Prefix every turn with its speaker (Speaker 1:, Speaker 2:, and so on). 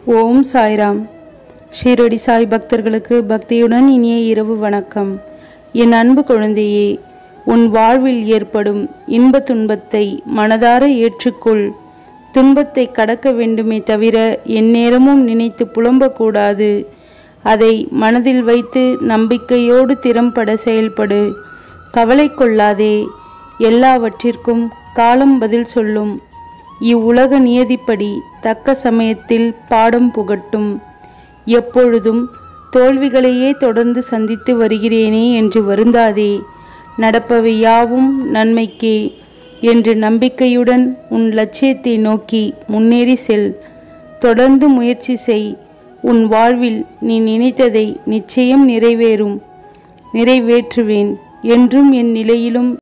Speaker 1: ஓம் சாய்ராம் ஷீரடி சாய் பக்தர்களுக்கு பக்தியுடன் இனிய இரவு வணக்கம் என் அன்பு குழந்தையே உன் வாழ்வில் ஏற்படும் இன்ப துன்பத்தை மனதார ஏற்றுக்கொள் துன்பத்தை கடக்க வேண்டுமே தவிர எந்நேரமும் நினைத்து புலம்பக்கூடாது அதை மனதில் வைத்து நம்பிக்கையோடு திறம்பட செயல்படு கவலை கொள்ளாதே எல்லாவற்றிற்கும் காலம் பதில் சொல்லும் இவ்வுலக நியதிப்படி தக்க சமயத்தில் பாடம் புகட்டும் எப்பொழுதும் தோல்விகளையே தொடர்ந்து சந்தித்து வருகிறேனே என்று வருந்தாதே நடப்பவை யாவும் நன்மைக்கே என்று நம்பிக்கையுடன் உன் லட்சியத்தை நோக்கி முன்னேறி செல் தொடர்ந்து முயற்சி செய் உன் வாழ்வில் நீ நினைத்ததை நிச்சயம் நிறைவேறும் நிறைவேற்றுவேன் என்றும் என் நிலையிலும்